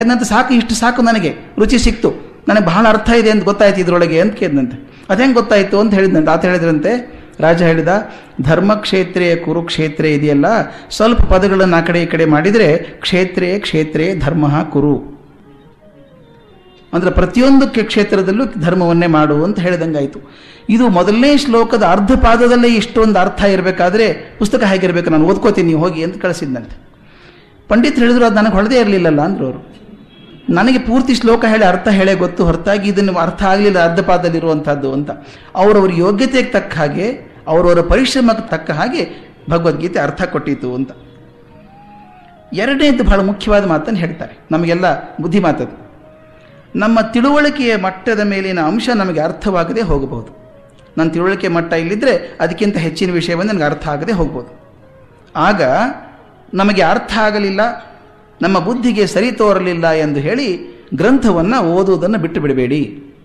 ಏನಂತ ಸಾಕು ಇಷ್ಟು ಸಾಕು ನನಗೆ ರುಚಿ ಸಿಕ್ತು ನನಗೆ ಬಹಳ ಅರ್ಥ ಇದೆ ಅಂತ ಗೊತ್ತಾಯ್ತು ಇದರೊಳಗೆ ಅಂತ ಕೇಳಿದಂತೆ ಅದೇಂಗೆ ಗೊತ್ತಾಯ್ತು ಅಂತ ಹೇಳಿದಂತೆ ಆತ ಹೇಳಿದ್ರಂತೆ ರಾಜ ಹೇಳಿದ ಧರ್ಮಕ್ಷೇತ್ರೇ ಕುರುಕ್ಷೇತ್ರ ಇದೆಯಲ್ಲ ಸ್ವಲ್ಪ ಪದಗಳನ್ನು ಆ ಕಡೆ ಈ ಕಡೆ ಮಾಡಿದರೆ ಕ್ಷೇತ್ರೇ ಕ್ಷೇತ್ರೇ ಧರ್ಮ ಕುರು ಅಂದ್ರೆ ಪ್ರತಿಯೊಂದು ಕೆ- ಕ್ಷೇತ್ರದಲ್ಲೂ ಧರ್ಮವನ್ನೇ ಮಾಡು ಅಂತ ಹೇಳಿದಂಗಾಯ್ತು ಇದು ಮೊದಲನೇ ಶ್ಲೋಕದ ಅರ್ಧ ಪಾದದಲ್ಲೇ ಇಷ್ಟೊಂದು ಅರ್ಥ ಇರಬೇಕಾದ್ರೆ ಪುಸ್ತಕ ಹೇಗಿರ್ಬೇಕು ನಾನು ಓದ್ಕೋತೀನಿ ನೀವು ಹೋಗಿ ಅಂತ ಕಳಿಸಿದ್ದಂತೆ ಪಂಡಿತ್ ಹೇಳಿದ್ರು ಅದು ನನಗೆ ಹೊಳದೇ ಇರಲಿಲ್ಲಲ್ಲ ಅಂದ್ರು ಅವರು ನನಗೆ ಪೂರ್ತಿ ಶ್ಲೋಕ ಹೇಳಿ ಅರ್ಥ ಹೇಳೇ ಗೊತ್ತು ಹೊರತಾಗಿ ಇದನ್ನು ಅರ್ಥ ಆಗಲಿಲ್ಲ ಅರ್ಧ ಪಾದದಲ್ಲಿರುವಂಥದ್ದು ಅಂತ ಅವರವರ ಯೋಗ್ಯತೆಗೆ ತಕ್ಕ ಹಾಗೆ ಅವರವರ ಪರಿಶ್ರಮಕ್ಕೆ ತಕ್ಕ ಹಾಗೆ ಭಗವದ್ಗೀತೆ ಅರ್ಥ ಕೊಟ್ಟಿತು ಅಂತ ಎರಡನೇದು ಬಹಳ ಮುಖ್ಯವಾದ ಮಾತನ್ನು ಹೇಳ್ತಾರೆ ನಮಗೆಲ್ಲ ಬುದ್ಧಿ ಮಾತದು ನಮ್ಮ ತಿಳುವಳಿಕೆಯ ಮಟ್ಟದ ಮೇಲಿನ ಅಂಶ ನಮಗೆ ಅರ್ಥವಾಗದೆ ಹೋಗಬಹುದು ನನ್ನ ತಿಳುವಳಿಕೆ ಮಟ್ಟ ಇಲ್ಲಿದ್ದರೆ ಅದಕ್ಕಿಂತ ಹೆಚ್ಚಿನ ವಿಷಯವನ್ನು ನನಗೆ ಅರ್ಥ ಆಗದೆ ಹೋಗ್ಬೋದು ಆಗ ನಮಗೆ ಅರ್ಥ ಆಗಲಿಲ್ಲ ನಮ್ಮ ಬುದ್ಧಿಗೆ ಸರಿ ತೋರಲಿಲ್ಲ ಎಂದು ಹೇಳಿ ಗ್ರಂಥವನ್ನು ಓದುವುದನ್ನು ಬಿಟ್ಟು ಬಿಡಬೇಡಿ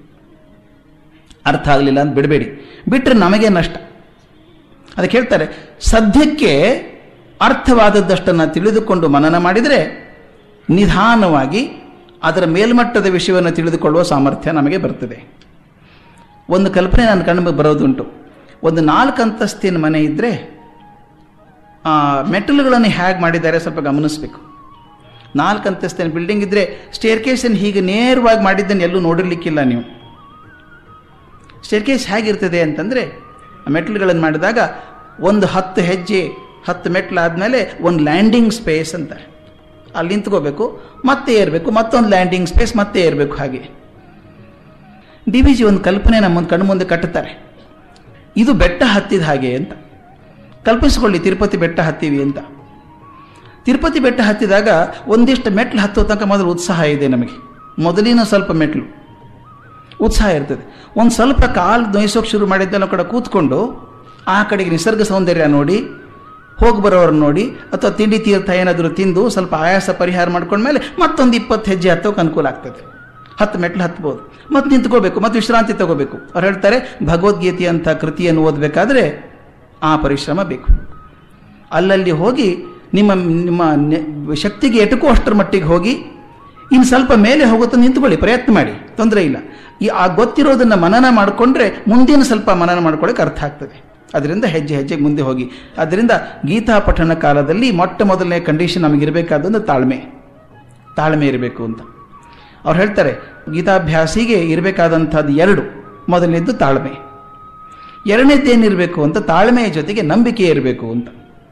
ಅರ್ಥ ಆಗಲಿಲ್ಲ ಅಂತ ಬಿಡಬೇಡಿ ಬಿಟ್ಟರೆ ನಮಗೆ ನಷ್ಟ ಅದಕ್ಕೆ ಹೇಳ್ತಾರೆ ಸದ್ಯಕ್ಕೆ ಅರ್ಥವಾದದ್ದಷ್ಟನ್ನು ತಿಳಿದುಕೊಂಡು ಮನನ ಮಾಡಿದರೆ ನಿಧಾನವಾಗಿ ಅದರ ಮೇಲ್ಮಟ್ಟದ ವಿಷಯವನ್ನು ತಿಳಿದುಕೊಳ್ಳುವ ಸಾಮರ್ಥ್ಯ ನಮಗೆ ಬರ್ತದೆ ಒಂದು ಕಲ್ಪನೆ ನನ್ನ ಕಣ್ಣಿಗೆ ಬರೋದುಂಟು ಒಂದು ನಾಲ್ಕು ಅಂತಸ್ತಿನ ಮನೆ ಇದ್ದರೆ ಆ ಮೆಟಲ್ಗಳನ್ನು ಹೇಗೆ ಮಾಡಿದ್ದಾರೆ ಸ್ವಲ್ಪ ಗಮನಿಸಬೇಕು ನಾಲ್ಕು ಅಂತಸ್ತಿನ ಬಿಲ್ಡಿಂಗ್ ಇದ್ದರೆ ಸ್ಟೇರ್ ಕೇಸನ್ನು ಹೀಗೆ ನೇರವಾಗಿ ಮಾಡಿದ್ದನ್ನು ಎಲ್ಲೂ ನೋಡಿರ್ಲಿಕ್ಕಿಲ್ಲ ನೀವು ಸ್ಟೇರ್ ಕೇಸ್ ಹೇಗಿರ್ತದೆ ಅಂತಂದರೆ ಮೆಟ್ಲುಗಳನ್ನು ಮಾಡಿದಾಗ ಒಂದು ಹತ್ತು ಹೆಜ್ಜೆ ಹತ್ತು ಮೆಟ್ಲಾದಮೇಲೆ ಒಂದು ಲ್ಯಾಂಡಿಂಗ್ ಸ್ಪೇಸ್ ಅಂತಾರೆ ಅಲ್ಲಿ ನಿಂತ್ಕೋಬೇಕು ಮತ್ತೆ ಏರಬೇಕು ಮತ್ತೊಂದು ಲ್ಯಾಂಡಿಂಗ್ ಸ್ಪೇಸ್ ಮತ್ತೆ ಏರಬೇಕು ಹಾಗೆ ಡಿ ವಿ ಜಿ ಒಂದು ಕಲ್ಪನೆ ನಮ್ಮ ಕಣ್ಣು ಮುಂದೆ ಕಟ್ಟುತ್ತಾರೆ ಇದು ಬೆಟ್ಟ ಹತ್ತಿದ ಹಾಗೆ ಅಂತ ಕಲ್ಪಿಸಿಕೊಳ್ಳಿ ತಿರುಪತಿ ಬೆಟ್ಟ ಹತ್ತೀವಿ ಅಂತ ತಿರುಪತಿ ಬೆಟ್ಟ ಹತ್ತಿದಾಗ ಒಂದಿಷ್ಟು ಮೆಟ್ಲು ಹತ್ತೋ ತನಕ ಮೊದಲು ಉತ್ಸಾಹ ಇದೆ ನಮಗೆ ಮೊದಲಿನ ಸ್ವಲ್ಪ ಮೆಟ್ಲು ಉತ್ಸಾಹ ಇರ್ತದೆ ಒಂದು ಸ್ವಲ್ಪ ಕಾಲು ನೋಯಿಸೋಕೆ ಶುರು ಮಾಡಿದ್ದೆಲ್ಲ ಕಡೆ ಕೂತ್ಕೊಂಡು ಆ ಕಡೆಗೆ ನಿಸರ್ಗ ಸೌಂದರ್ಯ ನೋಡಿ ಹೋಗಿ ಬರೋರನ್ನ ನೋಡಿ ಅಥವಾ ತಿಂಡಿ ತೀರ್ಥ ಏನಾದರೂ ತಿಂದು ಸ್ವಲ್ಪ ಆಯಾಸ ಪರಿಹಾರ ಮಾಡ್ಕೊಂಡ್ಮೇಲೆ ಮತ್ತೊಂದು ಇಪ್ಪತ್ತು ಹೆಜ್ಜೆ ಹತ್ತೋಕೆ ಅನುಕೂಲ ಆಗ್ತದೆ ಹತ್ತು ಮೆಟ್ಲು ಹತ್ಬೋದು ಮತ್ತೆ ನಿಂತ್ಕೋಬೇಕು ಮತ್ತು ವಿಶ್ರಾಂತಿ ತಗೋಬೇಕು ಅವ್ರು ಹೇಳ್ತಾರೆ ಭಗವದ್ಗೀತೆ ಅಂತ ಕೃತಿಯನ್ನು ಓದಬೇಕಾದ್ರೆ ಆ ಪರಿಶ್ರಮ ಬೇಕು ಅಲ್ಲಲ್ಲಿ ಹೋಗಿ ನಿಮ್ಮ ನಿಮ್ಮ ನೆ- ಶಕ್ತಿಗೆ ಎಟುಕೋ ಅಷ್ಟರ ಮಟ್ಟಿಗೆ ಹೋಗಿ ಇನ್ನು ಸ್ವಲ್ಪ ಮೇಲೆ ಹೋಗುತ್ತಾ ನಿಂತ್ಕೊಳ್ಳಿ ಪ್ರಯತ್ನ ಮಾಡಿ ತೊಂದರೆ ಇಲ್ಲ ಈ ಆ ಗೊತ್ತಿರೋದನ್ನು ಮನನ ಮಾಡಿಕೊಂಡ್ರೆ ಮುಂದಿನ ಸ್ವಲ್ಪ ಮನನ ಮಾಡ್ಕೊಳ್ಳೋಕೆ ಅರ್ಥ ಆಗ್ತದೆ ಅದರಿಂದ ಹೆಜ್ಜೆ ಹೆಜ್ಜೆಗೆ ಮುಂದೆ ಹೋಗಿ ಅದರಿಂದ ಗೀತಾ ಪಠಣ ಕಾಲದಲ್ಲಿ ಮೊಟ್ಟ ಮೊದಲನೇ ಕಂಡೀಷನ್ ನಮಗಿರಬೇಕಾದೊಂದು ತಾಳ್ಮೆ ತಾಳ್ಮೆ ಇರಬೇಕು ಅಂತ ಅವ್ರು ಹೇಳ್ತಾರೆ ಗೀತಾಭ್ಯಾಸಿಗೆ ಇರಬೇಕಾದಂಥದ್ದು ಎರಡು ಮೊದಲನೇದ್ದು ತಾಳ್ಮೆ ಎರಡನೇದ್ದೇನಿರಬೇಕು ಅಂತ ತಾಳ್ಮೆಯ ಜೊತೆಗೆ ನಂಬಿಕೆ ಇರಬೇಕು ಅಂತ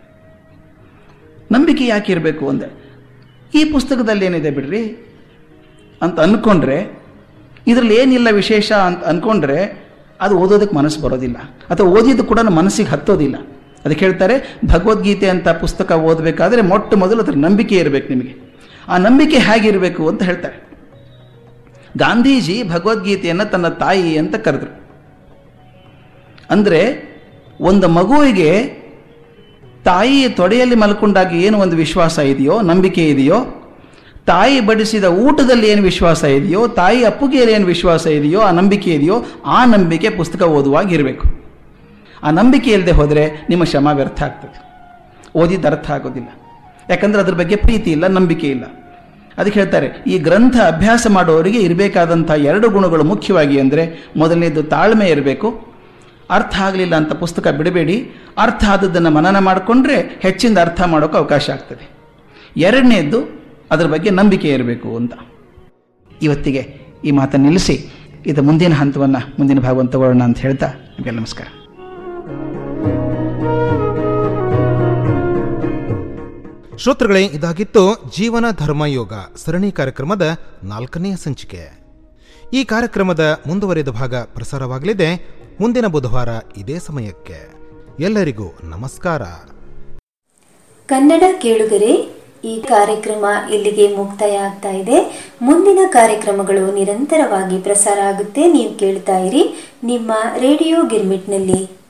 ನಂಬಿಕೆ ಯಾಕೆ ಇರಬೇಕು ಅಂದರೆ ಈ ಪುಸ್ತಕದಲ್ಲಿ ಏನಿದೆ ಬಿಡ್ರಿ ಅಂತ ಅಂದ್ಕೊಂಡ್ರೆ ಇದರಲ್ಲಿ ಏನಿಲ್ಲ ವಿಶೇಷ ಅಂತ ಅಂದ್ಕೊಂಡ್ರೆ ಅದು ಓದೋದಕ್ಕೆ ಮನಸ್ಸು ಬರೋದಿಲ್ಲ ಅಥವಾ ಓದಿದ್ದು ಕೂಡ ಮನಸ್ಸಿಗೆ ಹತ್ತೋದಿಲ್ಲ ಅದಕ್ಕೆ ಹೇಳ್ತಾರೆ ಭಗವದ್ಗೀತೆ ಅಂತ ಪುಸ್ತಕ ಓದಬೇಕಾದ್ರೆ ಮೊಟ್ಟ ಮೊದಲು ಅದರ ನಂಬಿಕೆ ಇರಬೇಕು ನಿಮಗೆ ಆ ನಂಬಿಕೆ ಹೇಗಿರಬೇಕು ಅಂತ ಹೇಳ್ತಾರೆ ಗಾಂಧೀಜಿ ಭಗವದ್ಗೀತೆಯನ್ನು ತನ್ನ ತಾಯಿ ಅಂತ ಕರೆದ್ರು ಅಂದರೆ ಒಂದು ಮಗುವಿಗೆ ತಾಯಿಯ ತೊಡೆಯಲ್ಲಿ ಮಲ್ಕೊಂಡಾಗ ಏನು ಒಂದು ವಿಶ್ವಾಸ ಇದೆಯೋ ನಂಬಿಕೆ ಇದೆಯೋ ತಾಯಿ ಬಡಿಸಿದ ಊಟದಲ್ಲಿ ಏನು ವಿಶ್ವಾಸ ಇದೆಯೋ ತಾಯಿ ಅಪ್ಪುಗೆಯಲ್ಲಿ ಏನು ವಿಶ್ವಾಸ ಇದೆಯೋ ಆ ನಂಬಿಕೆ ಇದೆಯೋ ಆ ನಂಬಿಕೆ ಪುಸ್ತಕ ಓದುವಾಗ ಇರಬೇಕು ಆ ನಂಬಿಕೆ ಇಲ್ಲದೆ ಹೋದರೆ ನಿಮ್ಮ ಶ್ರಮ ವ್ಯರ್ಥ ಆಗ್ತದೆ ಓದಿದ್ದು ಅರ್ಥ ಆಗೋದಿಲ್ಲ ಯಾಕಂದ್ರೆ ಅದ್ರ ಬಗ್ಗೆ ಪ್ರೀತಿ ಇಲ್ಲ ನಂಬಿಕೆ ಇಲ್ಲ ಅದಕ್ಕೆ ಹೇಳ್ತಾರೆ ಈ ಗ್ರಂಥ ಅಭ್ಯಾಸ ಮಾಡೋರಿಗೆ ಇರಬೇಕಾದಂಥ ಎರಡು ಗುಣಗಳು ಮುಖ್ಯವಾಗಿ ಅಂದರೆ ಮೊದಲನೇದು ತಾಳ್ಮೆ ಇರಬೇಕು ಅರ್ಥ ಆಗಲಿಲ್ಲ ಅಂತ ಪುಸ್ತಕ ಬಿಡಬೇಡಿ ಅರ್ಥ ಆದದ್ದನ್ನು ಮನನ ಮಾಡಿಕೊಂಡ್ರೆ ಹೆಚ್ಚಿಂದ ಅರ್ಥ ಮಾಡೋಕೆ ಅವಕಾಶ ಆಗ್ತದೆ ಎರಡನೇದ್ದು ಅದರ ಬಗ್ಗೆ ನಂಬಿಕೆ ಇರಬೇಕು ಅಂತ ಇವತ್ತಿಗೆ ಈ ಮಾತನ್ನು ನಿಲ್ಲಿಸಿ ಇದು ಮುಂದಿನ ಹಂತವನ್ನು ಮುಂದಿನ ಭಾಗವನ್ನು ತಗೊಳ್ಳೋಣ ಅಂತ ಹೇಳ್ತಾ ನಿಮಗೆಲ್ಲ ನಮಸ್ಕಾರ ಶ್ರೋತೃಗಳೇ ಇದಾಗಿತ್ತು ಜೀವನ ಧರ್ಮಯೋಗ ಸರಣಿ ಕಾರ್ಯಕ್ರಮದ ನಾಲ್ಕನೆಯ ಸಂಚಿಕೆ ಈ ಕಾರ್ಯಕ್ರಮದ ಮುಂದುವರಿದ ಭಾಗ ಪ್ರಸಾರವಾಗಲಿದೆ ಮುಂದಿನ ಬುಧವಾರ ಇದೇ ಸಮಯಕ್ಕೆ ಎಲ್ಲರಿಗೂ ನಮಸ್ಕಾರ ಕನ್ನಡ ಕೇಳುಗರೆ ಈ ಕಾರ್ಯಕ್ರಮ ಇಲ್ಲಿಗೆ ಮುಕ್ತಾಯ ಆಗ್ತಾ ಇದೆ ಮುಂದಿನ ಕಾರ್ಯಕ್ರಮಗಳು ನಿರಂತರವಾಗಿ ಪ್ರಸಾರ ಆಗುತ್ತೆ ನೀವು ಕೇಳ್ತಾ ಇರಿ ನಿಮ್ಮ ರೇಡಿಯೋ ಗಿರ್ಮಿಟ್ನಲ್ಲಿ